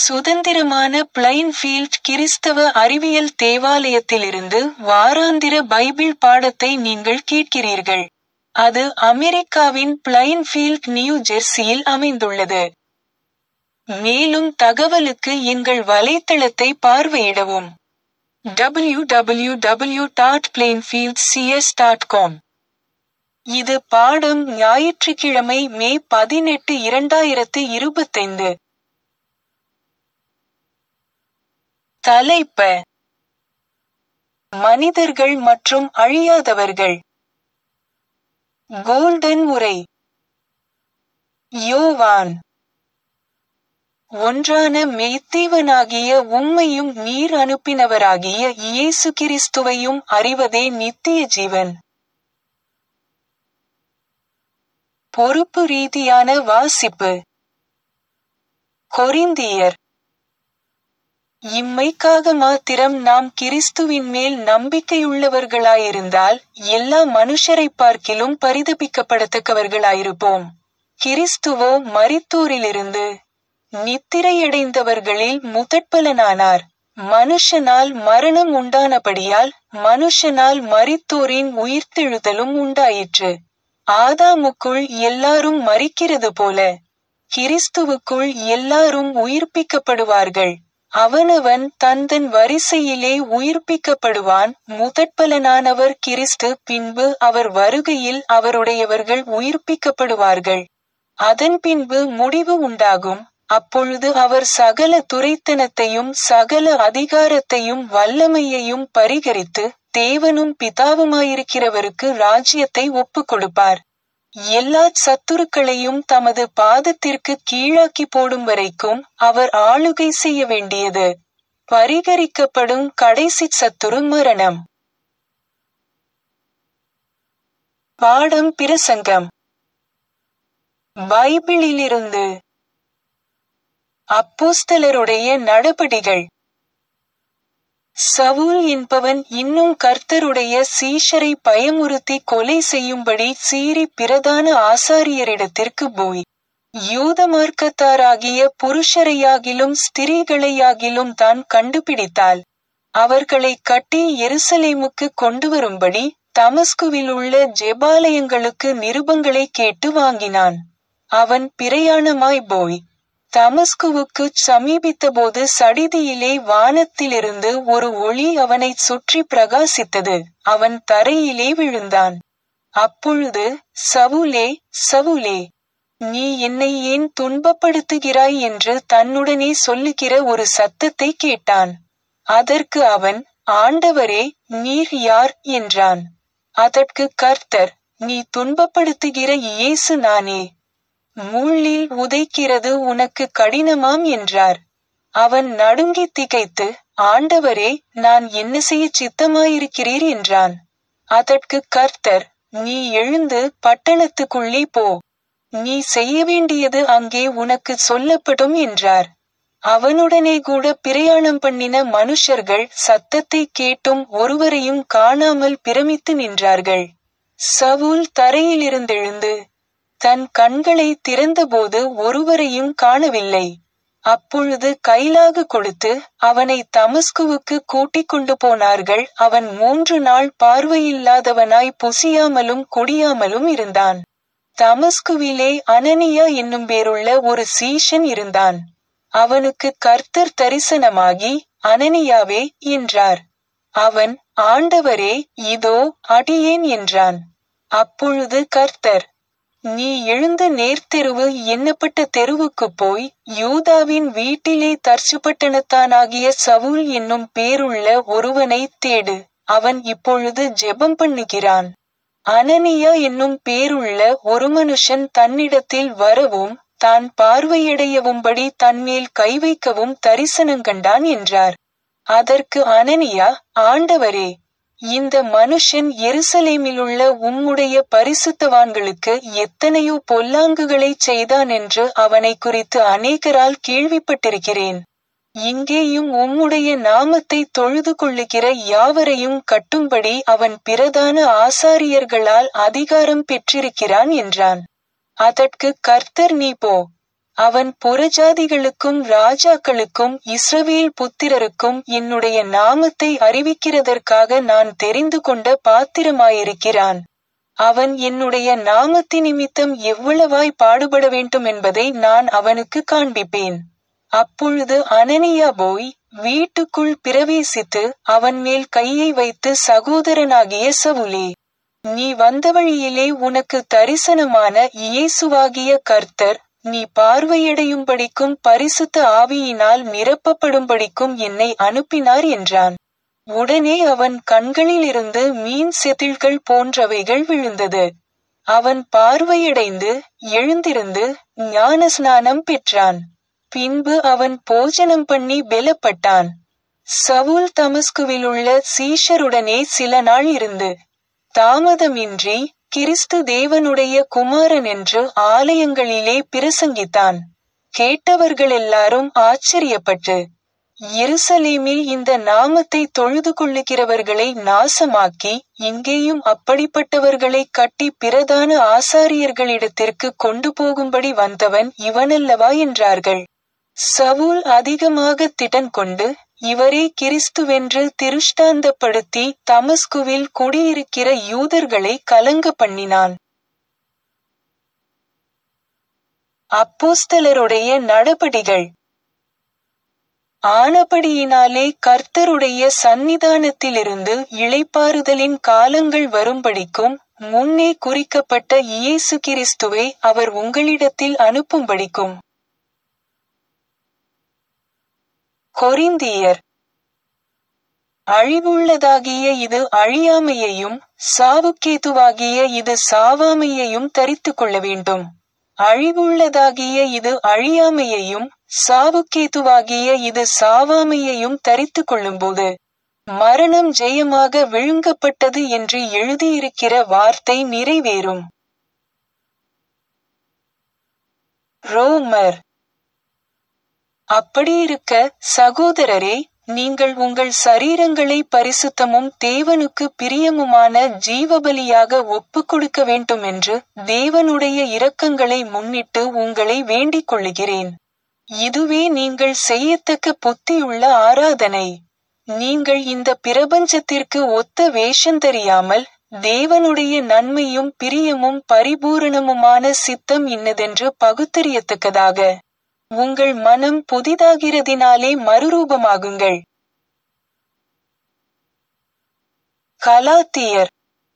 சுதந்திரமான பிளைன்ஃபீல்ட் கிறிஸ்தவ அறிவியல் தேவாலயத்திலிருந்து வாராந்திர பைபிள் பாடத்தை நீங்கள் கேட்கிறீர்கள். அது அமெரிக்காவின் பிளைன்ஃபீல்ட் நியூ ஜெர்சியில் அமைந்துள்ளது. மேலும் தகவலுக்கு எங்கள் வலைத்தளத்தை பார்வையிடவும். www.plainfieldcs.com இது பாடம் ஞாயிற்றுக்கிழமை மே பதினெட்டு இரண்டாயிரத்து இருபத்தைந்து. தலைப்ப மனிதர்கள் மற்றும் அழியாதவர்கள் கோல்டன் உரை யோவான் ஒன்றான மெய்த்தேவனாகிய உம்மையும் நீர் அனுப்பினவராகிய இயேசு கிறிஸ்துவையும் அறிவதே நித்திய ஜீவன். பொறுப்பு ரீதியான வாசிப்பு கொரிந்தியர் இம்மைக்காக மாத்திரம் நாம் கிறிஸ்துவின் மேல் நம்பிக்கையுள்ளவர்களாயிருந்தால் எல்லா மனுஷரைப் பார்க்கிலும் பரிதபிக்கப்படத்தக்கவர்களாயிருப்போம். கிறிஸ்துவோ மரித்தோரிலிருந்து நித்திரையடைந்தவர்களில் முதற்பலனானார். மனுஷனால் மரணம் உண்டானபடியால் மனுஷனால் மரித்தோரின் உயிர்த்தெழுதலும் உண்டாயிற்று. ஆதாமுக்குள் எல்லாரும் மரிக்கிறது போல கிறிஸ்துவுக்குள் எல்லாரும் உயிர்ப்பிக்கப்படுவார்கள். அவனவன் தன்தன் வரிசையிலே உயிர்ப்பிக்கப்படுவான் முதற்பலனானவர் கிறிஸ்து பின்பு அவர் வருகையில் அவருடையவர்கள் உயிர்ப்பிக்கப்படுவார்கள். அதன்பின்பு முடிவு உண்டாகும் அப்பொழுது அவர் சகல துரைத்தனத்தையும் சகல அதிகாரத்தையும் வல்லமையையும் பரிகரித்து தேவனும் பிதாவுமாயிருக்கிறவருக்கு ராஜ்யத்தை ஒப்புக் கொடுப்பார். எல்லாச் சத்துருக்களையும் தமது பாதத்திற்கு கீழாக்கி போடும் வரைக்கும் அவர் ஆளுகை செய்ய வேண்டியது. பரிகரிக்கப்படும் கடைசிச் சத்துரு மரணம். பாடம் பிரசங்கம் பைபிளிலிருந்து அப்போஸ்தலருடைய நடபடிகள் சவுல் என்பவன் இன்னும் கர்த்தருடைய சீஷரை பயமுறுத்தி கொலை செய்யும்படி சீறி பிரதான ஆசாரியரிடத்திற்கு போய் யூத மார்க்கத்தாராகிய புருஷரையாகிலும் ஸ்திரீகளையாகிலும் தான் கண்டுபிடித்தால் அவர்களை கட்டி எருசலேமுக்கு கொண்டுவரும்படி தமஸ்குவிலுள்ள ஜெபாலயங்களுக்கு நிருபங்களை கேட்டு வாங்கினான். அவன் பிரயாணமாய் போய் தமஸ்குவுக்குச் சமீபித்தபோது சடிதியிலே வானத்திலிருந்து ஒரு ஒளி அவனைச் சுற்றி பிரகாசித்தது அவன் தரையிலே விழுந்தான். அப்பொழுது சவுலே சவுலே நீ என்னை ஏன் துன்பப்படுத்துகிறாய் என்று தன்னுடனே சொல்லுகிற ஒரு சத்தத்தை கேட்டான். அதற்கு அவன் ஆண்டவரே நீர் யார் என்றான். அதற்கு கர்த்தர் நீ துன்பப்படுத்துகிற இயேசு நானே. முள்ளில் உதைக்கிறது உனக்கு கடினமாம் என்றார். அவன் நடுங்கித் திகைத்து ஆண்டவரே நான் என்ன செய்யச் சித்தமாயிருக்கிறீர் என்றான். அதற்கு கர்த்தர் நீ எழுந்து பட்டணத்துக்குள்ளே போ. நீ செய்ய வேண்டியது அங்கே உனக்கு சொல்லப்படும் என்றார். அவனுடனே கூட பிரயாணம் பண்ணின மனுஷர்கள் சத்தத்தை கேட்டும் ஒருவரையும் காணாமல் பிரமித்து நின்றார்கள். சவுல் தரையிலிருந்தெழுந்து தன் கண்களை திறந்தபோது ஒருவரையும் காணவில்லை. அப்பொழுது கைலாகு கொடுத்து அவனை தமஸ்குவுக்கு கூட்டிக் கொண்டு போனார்கள் அவன் மூன்று நாள் பார்வையில்லாதவனாய் புசியாமலும் குடியாமலும் இருந்தான். தமஸ்குவிலே அனனியா என்னும் பேருள்ள ஒரு சீஷன் இருந்தான். அவனுக்கு கர்த்தர் தரிசனமாகி அனனியாவே என்றார். அவன் ஆண்டவரே இதோ அடியேன் என்றான். அப்பொழுது கர்த்தர் நீ எழுந்து நேர்த்தெருவு எண்ணப்பட்ட தெருவுக்குப் போய் யூதாவின் வீட்டிலே தர்சுபட்டணத்தானாகிய சவுல் என்னும் பேருள்ள ஒருவனைத் தேடு அவன் இப்பொழுது ஜெபம் பண்ணுகிறான். அனனியா என்னும் பேருள்ள ஒரு மனுஷன் தன்னிடத்தில் வரவும் தான் பார்வையடையவும்படி தன்மேல் கை வைக்கவும் தரிசனங்கண்டான் என்றார். அதற்கு அனனியா ஆண்டவரே இந்த மனுஷன் எருசலேமிலுள்ள உம்முடைய பரிசுத்தவான்களுக்கு எத்தனையோ பொல்லாங்குகளைச் செய்தான் என்று அவனைக் குறித்து அநேகரால் கேள்விப்பட்டிருக்கிறேன். இங்கேயும் உம்முடைய நாமத்தை தொழுது கொள்ளுகிற யாவரையும் கட்டும்படி அவன் பிரதான ஆசாரியர்களால் அதிகாரம் பெற்றிருக்கிறான் என்றான். அதற்கு கர்த்தர் நீ போ. அவன் புறஜாதிகளுக்கும் ராஜாக்களுக்கும் இஸ்ரவேல் புத்திரருக்கும் என்னுடைய நாமத்தை அறிவிக்கிறதற்காக நான் தெரிந்து கொண்ட பாத்திரமாயிருக்கிறான் அவன் என்னுடைய நாமத்தி நிமித்தம் எவ்வளவாய் பாடுபட வேண்டும் என்பதை நான் அவனுக்கு காண்பிப்பேன் அப்பொழுது அனனியா போய் வீட்டுக்குள் பிரவேசித்து அவன் மேல் கையை வைத்து சகோதரனாகிய சவுலே நீ வந்த வழியிலே உனக்கு தரிசனமான இயேசுவாகிய கர்த்தர் நீ பார்வையடையும்படிக்கும் பரிசுத்த ஆவியினால் நிரப்பப்படும்படிக்கும் என்னை அனுப்பினார் என்றான் உடனே அவன் கண்களிலிருந்து மீன் செதில்கள் போன்றவைகள் விழுந்தது அவன் பார்வையடைந்து எழுந்திருந்து ஞானஸ்நானம் பெற்றான் பின்பு அவன் போஜனம் பண்ணி பெலப்பட்டான் சவுல் தமஸ்குவிலுள்ள சீஷருடனே சில நாள் இருந்து தாமதமின்றி கிறிஸ்து தேவனுடைய குமாரன் என்று ஆலயங்களிலே பிரசங்கித்தான் கேட்டவர்களெல்லாரும் ஆச்சரியப்பட்டு எருசலேமில் இந்த நாமத்தை தொழுது கொள்ளுகிறவர்களை நாசமாக்கி இங்கேயும் அப்படிப்பட்டவர்களை கட்டி பிரதான ஆசாரியர்களிடத்திற்கு கொண்டு போகும்படி வந்தவன் இவனல்லவா என்றார்கள் சவுல் அதிகமாக திடன் கொண்டு இவரே கிறிஸ்துவென்று திருஷ்டாந்தப்படுத்தி தமஸ்குவில் குடியிருக்கிற யூதர்களை கலங்க பண்ணினான் அப்போஸ்தலருடைய நடபடிகள் ஆனபடியினாலே கர்த்தருடைய சந்நிதானத்திலிருந்து இளைப்பாறுதலின் காலங்கள் வரும்படிக்கும் முன்னே குறிக்கப்பட்ட இயேசு கிறிஸ்துவை அவர் உங்களிடத்தில் அனுப்பும்படிக்கும் கொரிந்தியர் அழிவுள்ளதாகிய இது அழியாமையையும் சாவுக்கேதுவாகிய இது சாவாமையையும் தரித்துக் கொள்ள வேண்டும் அழிவுள்ளதாகிய இது அழியாமையையும் சாவுக்கேதுவாகிய இது சாவாமையையும் தரித்துக் கொள்ளும்போது மரணம் ஜெயமாக விழுங்கப்பட்டது என்று எழுதியிருக்கிற வார்த்தை நிறைவேறும் ரோமர் அப்படியிருக்க சகோதரரே நீங்கள் உங்கள் சரீரங்களை பரிசுத்தமும் தேவனுக்கு பிரியமுமான ஜீவபலியாக ஒப்புக் கொடுக்க வேண்டும் என்று தேவனுடைய இரக்கங்களை முன்னிட்டு உங்களை வேண்டிக் கொள்ளுகிறேன் இதுவே நீங்கள் செய்யத்தக்க புத்தியுள்ள ஆராதனை நீங்கள் இந்த பிரபஞ்சத்திற்கு ஒத்த வேஷம் தெரியாமல் தேவனுடைய நன்மையும் பிரியமும் பரிபூரணமுமான சித்தம் இன்னதென்று பகுத்தறியத்தக்கதாக உங்கள் மனம் புதிதாகிறதினாலே மறுரூபமாகுங்கள் கலாத்தியர்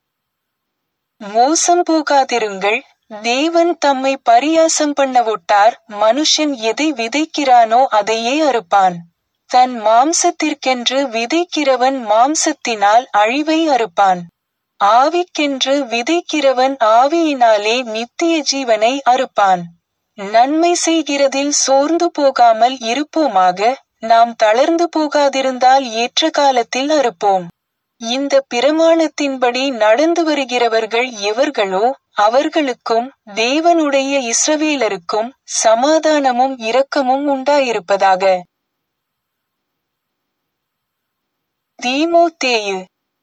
மோசம் போகாதிருங்கள் தேவன் தம்மை பரியாசம் பண்ண விட்டார் மனுஷன் எதை விதைக்கிறானோ அதையே அறுப்பான் தன் மாம்சத்திற்கென்று விதைக்கிறவன் மாம்சத்தினால் அழிவை அறுப்பான் ஆவிக்கென்று விதைக்கிறவன் ஆவியினாலே நித்திய ஜீவனை அறுப்பான் நன்மை செய்கிறதில் சோர்ந்து போகாமல் இருப்போமாக நாம் தளர்ந்து போகாதிருந்தால் ஏற்ற காலத்தில் அறுப்போம் இந்த பிரமாணத்தின்படி நடந்து வருகிறவர்கள் எவர்களோ அவர்களுக்கும் தேவனுடைய இஸ்ரவேலருக்கும் சமாதானமும் இரக்கமும் உண்டாயிருப்பதாக தீமோத்தேயு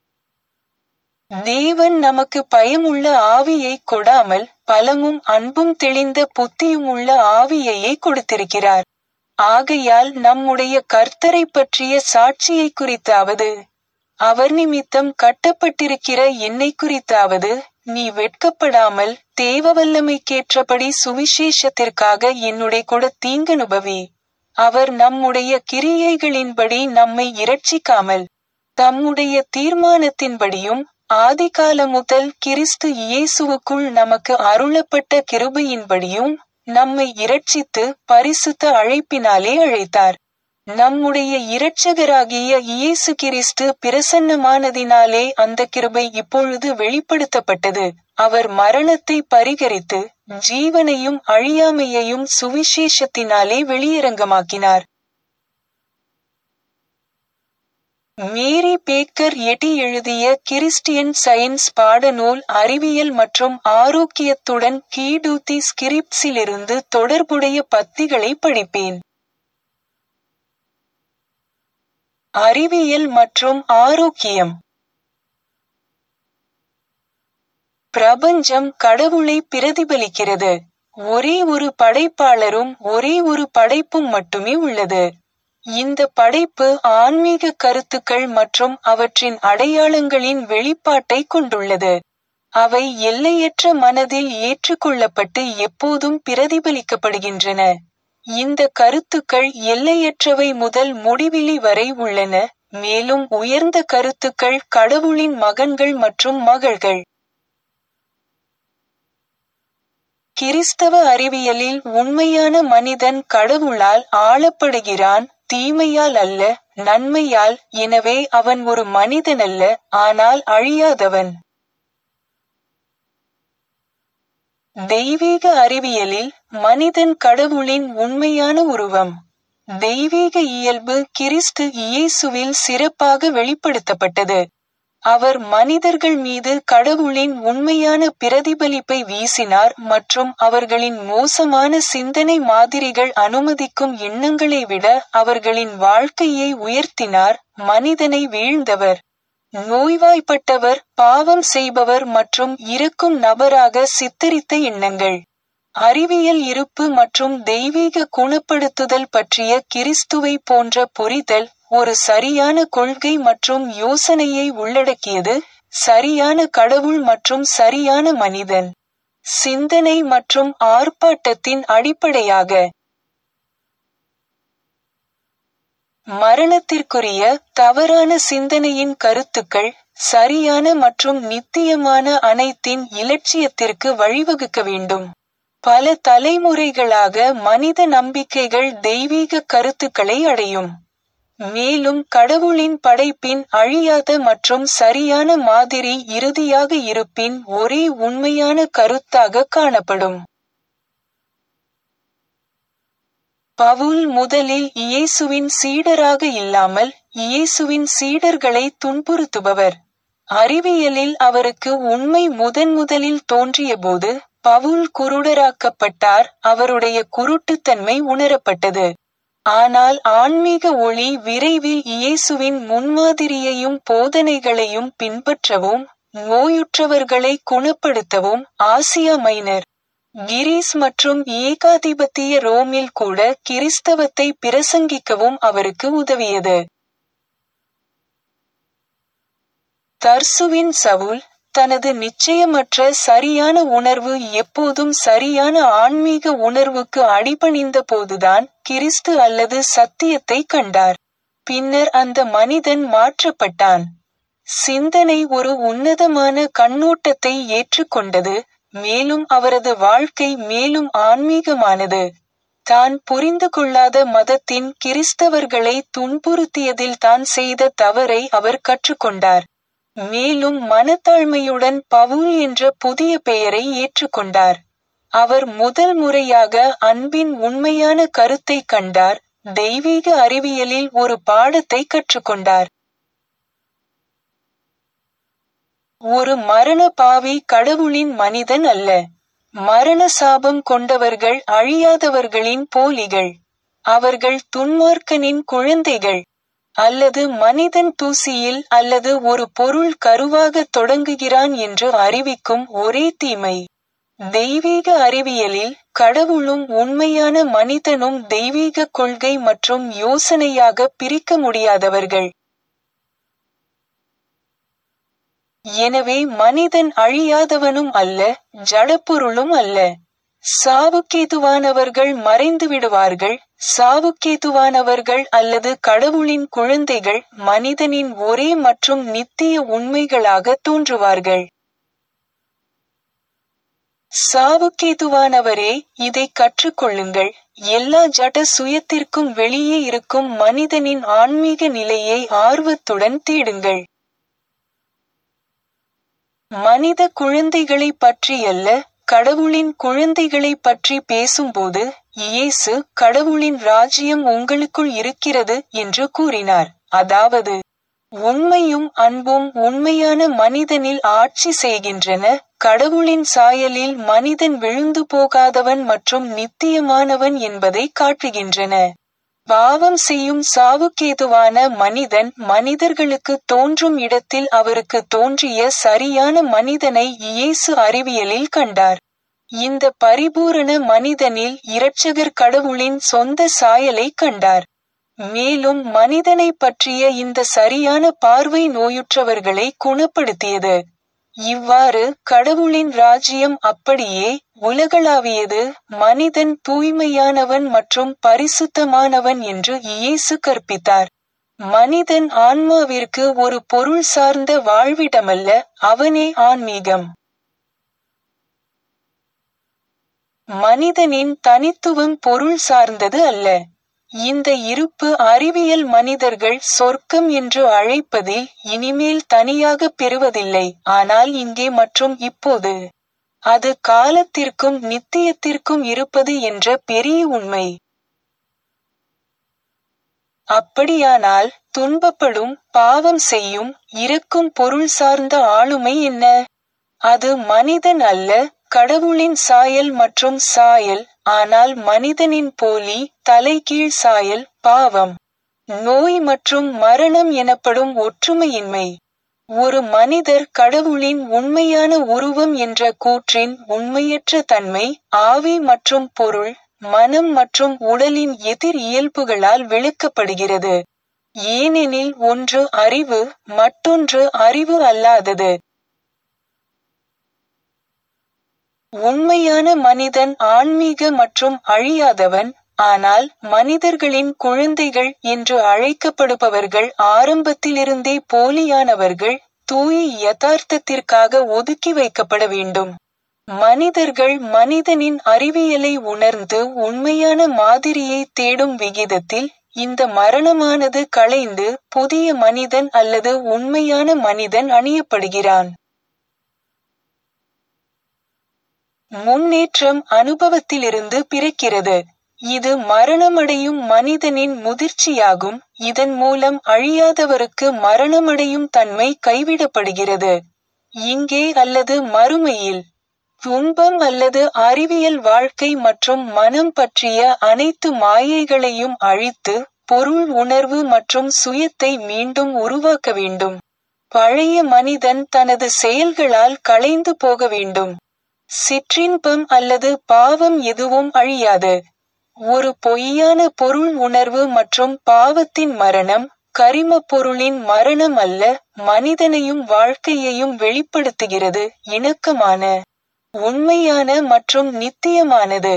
தேவன் நமக்கு பயமுள்ள ஆவியை கொடாமல் பலமும் அன்பும் தெளிந்த புத்தியும் உள்ள ஆவியையே கொடுத்திருக்கிறார் ஆகையால் நம்முடைய கர்த்தரை பற்றிய சாட்சியை குறித்தாவது அவர் நிமித்தம் கட்டப்பட்டிருக்கிற என்னை குறித்தாவது நீ வெட்கப்படாமல் தேவ வல்லமைக்கேற்றபடி சுவிசேஷத்திற்காக என்னுடைய கூட தீங்கனுபவி அவர் நம்முடைய கிரியைகளின்படி நம்மை இரட்சிக்காமல் தம்முடைய தீர்மானத்தின்படியும் ஆதிகால முதல் கிறிஸ்து இயேசுவுக்குள் நமக்கு அருளப்பட்ட கிருபையின்படியும் நம்மை இரட்சித்து பரிசுத்த அழைப்பினாலே அழைத்தார் நம்முடைய இரட்சகராகிய இயேசு கிறிஸ்து பிரசன்னமானதினாலே அந்த கிருபை இப்பொழுது வெளிப்படுத்தப்பட்டது அவர் மரணத்தை பரிகரித்து ஜீவனையும் அழியாமையையும் சுவிசேஷத்தினாலே வெளியரங்கமாக்கினார் மேரி பேக்கர் எட்டி எழுதிய கிறிஸ்டியன் சயின்ஸ் பாடநூல் அறிவியல் மற்றும் ஆரோக்கியத்துடன் கீடூத்தி ஸ்கிரிப்ட்ஸிலிருந்து தொடர்புடைய பத்திகளை படிப்பேன் அறிவியல் மற்றும் ஆரோக்கியம் பிரபஞ்சம் கடவுளை பிரதிபலிக்கிறது ஒரே ஒரு படைப்பாளரும் ஒரே ஒரு படைப்பும் மட்டுமே உள்ளது இந்த படைப்பு ஆன்மீக கருத்துக்கள் மற்றும் அவற்றின் அடையாளங்களின் வெளிப்பாட்டை கொண்டுள்ளது அவை எல்லையற்ற மனதில் ஏற்றுக்கொள்ளப்பட்டு எப்போதும் பிரதிபலிக்கப்படுகின்றன இந்த கருத்துக்கள் எல்லையற்றவை முதல் முடிவிலி வரை உள்ளன மேலும் உயர்ந்த கருத்துக்கள் கடவுளின் மகன்கள் மற்றும் மகள்கள் கிறிஸ்தவ அறிவியலில் உண்மையான மனிதன் கடவுளால் ஆளப்படுகிறான் தீமையால் அல்ல நன்மையால் எனவே அவன் ஒரு மனிதனல்ல ஆனால் அழியாதவன் தெய்வீக அறிவியலில் மனிதன் கடவுளின் உண்மையான உருவம் தெய்வீக இயல்பு கிறிஸ்து இயேசுவில் சிறப்பாக வெளிப்படுத்தப்பட்டது அவர் மனிதர்கள் மீது கடவுளின் உண்மையான பிரதிபலிப்பை வீசினார் மற்றும் அவர்களின் மோசமான சிந்தனை மாதிரிகள் அனுமதிக்கும் எண்ணங்களை விட அவர்களின் வாழ்க்கையை உயர்த்தினார் மனிதனை வீழ்ந்தவர் நோய்வாய்ப்பட்டவர் பாவம் செய்பவர் மற்றும் இருக்கும் நபராக சித்தரித்த எண்ணங்கள் அறிவியல் இருப்பு மற்றும் தெய்வீக குணப்படுத்துதல் பற்றிய கிறிஸ்துவை போன்ற புரிதல் ஒரு சரியான கொள்கை மற்றும் யோசனையை உள்ளடக்கியது சரியான கடவுள் மற்றும் சரியான மனிதன் சிந்தனை மற்றும் ஆர்ப்பாட்டத்தின் அடிப்படையாக மரணத்திற்குரிய தவறான சிந்தனையின் கருத்துக்கள் சரியான மற்றும் நித்தியமான அனைத்தின் இலட்சியத்திற்கு வழிவகுக்க வேண்டும் பல தலைமுறைகளாக மனித நம்பிக்கைகள் தெய்வீக கருத்துக்களை அடையும் மேலும் கடவுளின் படைப்பின் அழியாத மற்றும் சரியான மாதிரி இறுதியாக இருப்பின் ஒரே உண்மையான கருத்தாக காணப்படும் பவுல் முதலில் இயேசுவின் சீடராக இல்லாமல் இயேசுவின் சீடர்களை துன்புறுத்துபவர் அறிவியலில் அவருக்கு உண்மை முதன் முதலில் தோன்றியபோது பவுல் குருடராக்கப்பட்டார் அவருடைய குருட்டுத்தன்மை உணரப்பட்டது ஆனால் ஆன்மீக ஒளி விரைவில் இயேசுவின் முன்மாதிரியையும் போதனைகளையும் பின்பற்றவும் நோயுற்றவர்களை குணப்படுத்தவும் ஆசியா மைனர் கிரீஸ் மற்றும் ஏகாதிபத்திய ரோமில் கூட கிறிஸ்தவத்தை பிரசங்கிக்கவும் அவருக்கு உதவியது தர்சுவின் சவுல் தனது நிச்சயமற்ற சரியான உணர்வு எப்போதும் சரியான ஆன்மீக உணர்வுக்கு அடிபணிந்த போதுதான் கிறிஸ்து அல்லது சத்தியத்தை கண்டார் பின்னர் அந்த மனிதன் மாற்றப்பட்டான் சிந்தனை ஒரு உன்னதமான கண்ணோட்டத்தை ஏற்றுக்கொண்டது மேலும் அவரது வாழ்க்கை மேலும் ஆன்மீகமானது தான் புரிந்து கொள்ளாத மதத்தின் கிறிஸ்தவர்களை துன்புறுத்தியதில் தான் செய்த தவறை அவர் கற்றுக்கொண்டார் மேலும் மனத்தாழ்மையுடன் பவுல் என்ற புதிய பெயரை ஏற்றுக்கொண்டார் அவர் முதல் முறையாக அன்பின் உண்மையான கருத்தை கண்டார் தெய்வீக அறிவியலில் ஒரு பாடத்தை கற்றுக்கொண்டார் ஒரு மரண பாவி கடவுளின் மனிதன் அல்ல மரண சாபம் கொண்டவர்கள் அழியாதவர்களின் போலிகள் அவர்கள் துன்மார்க்கனின் குழந்தைகள் அல்லது மனிதன் தூசியில் அல்லது ஒரு பொருள் கருவாக தொடங்குகிறான் என்று அறிவிக்கும் ஒரே தீமை தெய்வீக அறிவியலில் கடவுளும் உண்மையான மனிதனும் தெய்வீக கொள்கை மற்றும் யோசனையாக பிரிக்க முடியாதவர்கள் எனவே மனிதன் அழியாதவனும் அல்ல ஜடப்பொருளும் அல்ல சாவுக்கேதுவானவர்கள் மறைந்து விடுவார்கள் சாவுக்கேதுவானவர்கள் அல்லது கடவுளின் குழந்தைகள் மனிதனின் ஒரே மற்றும் நித்திய உண்மைகளாக தோன்றுவார்கள் சாவுக்கேதுவானவரே இதை கற்றுக்கொள்ளுங்கள் எல்லா ஜட சுயத்திற்கும் வெளியே இருக்கும் மனிதனின் ஆன்மீக நிலையை ஆர்வத்துடன் தேடுங்கள் மனித குழந்தைகளை பற்றியல்ல கடவுளின் குழந்தைகளை பற்றி பேசும்போது இயேசு கடவுளின் ராஜ்யம் உங்களுக்குள் இருக்கிறது என்று கூறினார் அதாவது உண்மையும் அன்பும் உண்மையான மனிதனில் ஆட்சி செய்கின்றன கடவுளின் சாயலில் மனிதன் விழுந்து போகாதவன் மற்றும் நித்தியமானவன் என்பதை காட்டுகின்றன பாவம் செய்யும் சாவுக்கேதுவான மனிதன் மனிதர்களுக்கு தோன்றும் இடத்தில் அவருக்கு தோன்றிய சரியான மனிதனை இயேசு அறிவியலில் கண்டார் இந்த பரிபூரண மனிதனில் இரட்சகர் கடவுளின் சொந்த சாயலை கண்டார் மேலும் மனிதனைப் பற்றிய இந்த சரியான பார்வை நோயுற்றவர்களை குணப்படுத்தியது இவ்வாறு கடவுளின் ராஜ்யம் அப்படியே உலகளாவியது மனிதன் தூய்மையானவன் மற்றும் பரிசுத்தமானவன் என்று இயேசு கற்பித்தார் மனிதன் ஆன்மாவிற்கு ஒரு பொருள் சார்ந்த வாழ்விடமல்ல அவனே ஆன்மீகம் மனிதனின் தனித்துவம் பொருள் சார்ந்தது அல்ல இந்த இருப்பு அறிவியல் மனிதர்கள் சொர்க்கம் என்று அழைப்பதில் இனிமேல் தனியாக பெறுவதில்லை ஆனால் இங்கே மற்றும் இப்போது அது காலத்திற்கும் நித்தியத்திற்கும் இருப்பது என்ற பெரிய உண்மை அப்படியானால் துன்பப்படும் பாவம் செய்யும் இறக்கும் பொருள் சார்ந்த ஆளுமை என்ன அது மனிதன் அல்ல கடவுளின் சாயல் மற்றும் சாயல் ஆனால் மனிதனின் போலி தலைகீழ் சாயல் பாவம் நோய் மற்றும் மரணம் எனப்படும் ஒற்றுமையின்மை ஒரு மனிதர் கடவுளின் உண்மையான உருவம் என்ற கூற்றின் உண்மையற்ற தன்மை ஆவி மற்றும் பொருள் மனம் மற்றும் உடலின் எதிர் இயல்புகளால் விளக்கப்படுகிறது ஏனெனில் ஒன்று அறிவு மற்றொன்று அறிவு அல்லாதது உண்மையான மனிதன் ஆன்மீக மற்றும் அழியாதவன் ஆனால் மனிதர்களின் குழந்தைகள் என்று அழைக்கப்படுபவர்கள் ஆரம்பத்திலிருந்தே போலியானவர்கள் தூய யதார்த்தத்திற்காக ஒதுக்கி வைக்கப்பட வேண்டும் மனிதர்கள் மனிதனின் அறிவியலை உணர்ந்து உண்மையான மாதிரியை தேடும் விகிதத்தில் இந்த மரணமானது களைந்து புதிய மனிதன் அல்லது உண்மையான மனிதன் அணியப்படுகிறான் முன்னேற்றம் அனுபவத்திலிருந்து பிறக்கிறது இது மரணமடையும் மனிதனின் முதிர்ச்சியாகும் இதன் மூலம் அழியாதவருக்கு மரணமடையும் தன்மை கைவிடப்படுகிறது இங்கே அல்லது மறுமையில் துன்பம் அல்லது அறிவியல் வாழ்க்கை மற்றும் மனம் பற்றிய அனைத்து மாயைகளையும் அழித்து பொருள் உணர்வு மற்றும் சுயத்தை மீண்டும் உருவாக்க வேண்டும் பழைய மனிதன் தனது செயல்களால் களைந்து போக வேண்டும் சிற்றின்பம் அல்லது பாவம் எதுவும் அழியாது ஒரு பொய்யான பொருள் உணர்வு மற்றும் பாவத்தின் மரணம் கரிம பொருளின் மரணம் அல்ல மனிதனையும் வாழ்க்கையையும் வெளிப்படுத்துகிறது இணக்கமான உண்மையான மற்றும் நித்தியமானது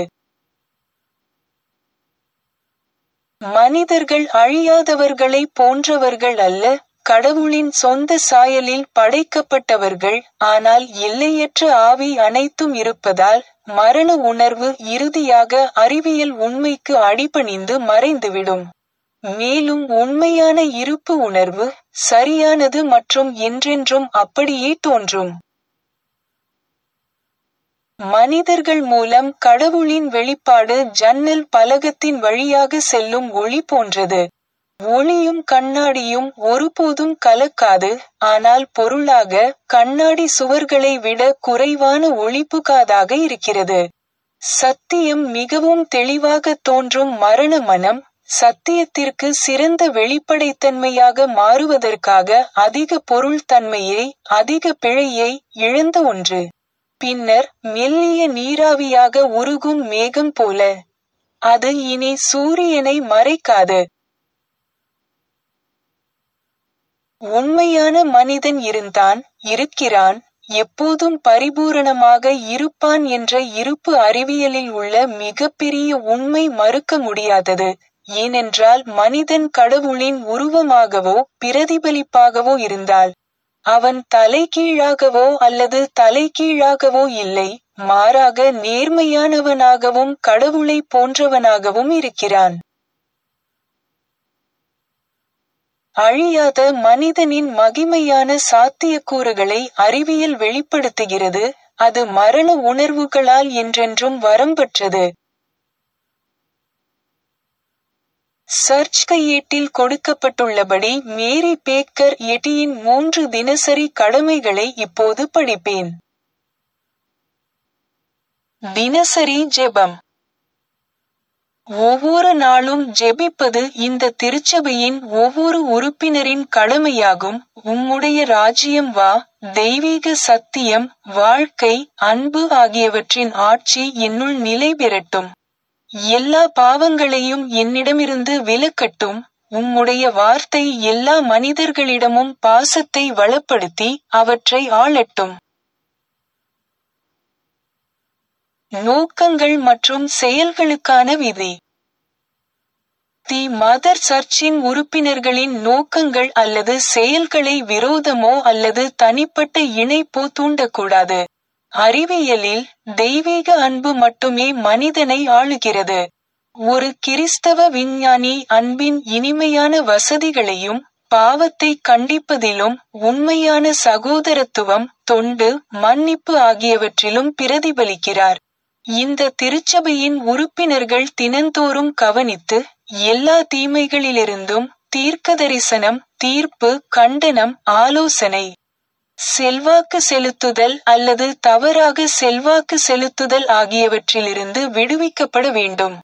மனிதர்கள் அழியாதவர்களை போன்றவர்கள் அல்ல கடவுளின் சொந்த சாயலில் படைக்கப்பட்டவர்கள் ஆனால் எல்லையற்ற ஆவி அனைத்தும் இருப்பதால் மரண உணர்வு இறுதியாக அறிவியல் உண்மைக்கு அடிபணிந்து மறைந்துவிடும் மேலும் உண்மையான இருப்பு உணர்வு சரியானது மற்றும் என்றென்றும் அப்படியே தோன்றும் மனிதர்கள் மூலம் கடவுளின் வெளிப்பாடு ஜன்னல் பலகத்தின் வழியாக செல்லும் ஒளி போன்றது ஒளியும் கண்ணாடியும் ஒருபோதும் கலக்காது ஆனால் பொருளாக கண்ணாடி சுவர்களை விட குறைவான ஒளிப்புகாதாக இருக்கிறது சத்தியம் மிகவும் தெளிவாக தோன்றும் மரண மனம் சத்தியத்திற்கு சிறந்த வெளிப்படைத்தன்மையாக மாறுவதற்காக அதிக பொருள் தன்மையை அதிக பிழையை இழந்த ஒன்று பின்னர் மெல்லிய நீராவியாக உருகும் மேகம் போல அது இனி சூரியனை மறைக்காது உண்மையான மனிதன் இருந்தான் இருக்கிறான் எப்போதும் பரிபூரணமாக இருப்பான் என்ற இருப்பு அறிவியலில் உள்ள மிகப்பெரிய உண்மை மறுக்க முடியாதது ஏனென்றால் மனிதன் கடவுளின் உருவமாகவோ பிரதிபலிப்பாகவோ இருந்தால் அவன் தலைகீழாகவோ அல்லது தலைகீழாகவோ இல்லை மாறாக நேர்மையானவனாகவும் கடவுளை போன்றவனாகவும் இருக்கிறான் அழியாத மனிதனின் மகிமையான சாத்தியக்கூறுகளை அறிவியல் வெளிப்படுத்துகிறது அது மரண உணர்வுகளால் என்றென்றும் வரம்பற்றது சர்ச் கையேட்டில் கொடுக்கப்பட்டுள்ளபடி மேரி பேக்கர் எட்டியின் மூன்று தினசரி கடமைகளை இப்போது படிப்பேன் தினசரி ஜெபம் ஒவ்வொரு நாளும் ஜெபிப்பது இந்த திருச்சபையின் ஒவ்வொரு உறுப்பினரின் கடமையாகும் உம்முடைய ராஜ்யம் வா தெய்வீக சத்தியம் வாழ்க்கை அன்பு ஆகியவற்றின் ஆட்சி என்னுள் நிலை பெறட்டும் எல்லா பாவங்களையும் என்னிடமிருந்து விலக்கட்டும் உம்முடைய வார்த்தை எல்லா மனிதர்களிடமும் பாசத்தை வளப்படுத்தி அவற்றை ஆளட்டும் நோக்கங்கள் மற்றும் செயல்களுக்கான விதி தி மதர் சர்ச்சின் உறுப்பினர்களின் நோக்கங்கள் அல்லது செயல்களை விரோதமோ அல்லது தனிப்பட்ட இணைப்போ தூண்டக்கூடாது அறிவியலில் தெய்வீக அன்பு மட்டுமே மனிதனை ஆளுகிறது ஒரு கிறிஸ்தவ விஞ்ஞானி அன்பின் இனிமையான வசதிகளையும் பாவத்தை கண்டிப்பதிலும் உண்மையான சகோதரத்துவம் தொண்டு மன்னிப்பு ஆகியவற்றிலும் பிரதிபலிக்கிறார் இந்த திருச்சபையின் உறுப்பினர்கள் தினந்தோறும் கவனித்து எல்லா தீமைகளிலிருந்தும் தீர்க்கதரிசனம் தீர்ப்பு கண்டனம் ஆலோசனை செல்வாக்கு செலுத்துதல் அல்லது தவறாக செல்வாக்கு செலுத்துதல் ஆகியவற்றிலிருந்து விடுவிக்கப்பட வேண்டும்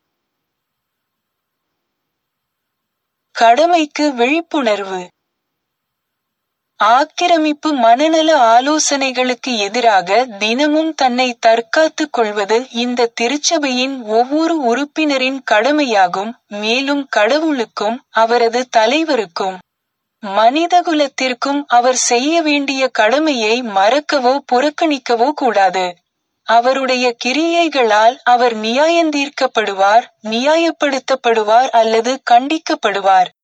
கடமைக்கு விழிப்புணர்வு ஆக்கிரமிப்பு மனநல ஆலோசனைகளுக்கு எதிராக தினமும் தன்னை தற்காத்துக் கொள்வது இந்த திருச்சபையின் ஒவ்வொரு உறுப்பினரின் கடமையாகும் மேலும் கடவுளுக்கும் அவரது தலைவருக்கும் மனிதகுலத்திற்கும் அவர் செய்ய வேண்டிய கடமையை மறக்கவோ புறக்கணிக்கவோ கூடாது அவருடைய கிரியைகளால் அவர் நியாயந்தீர்க்கப்படுவார் நியாயப்படுத்தப்படுவார் அல்லது கண்டிக்கப்படுவார்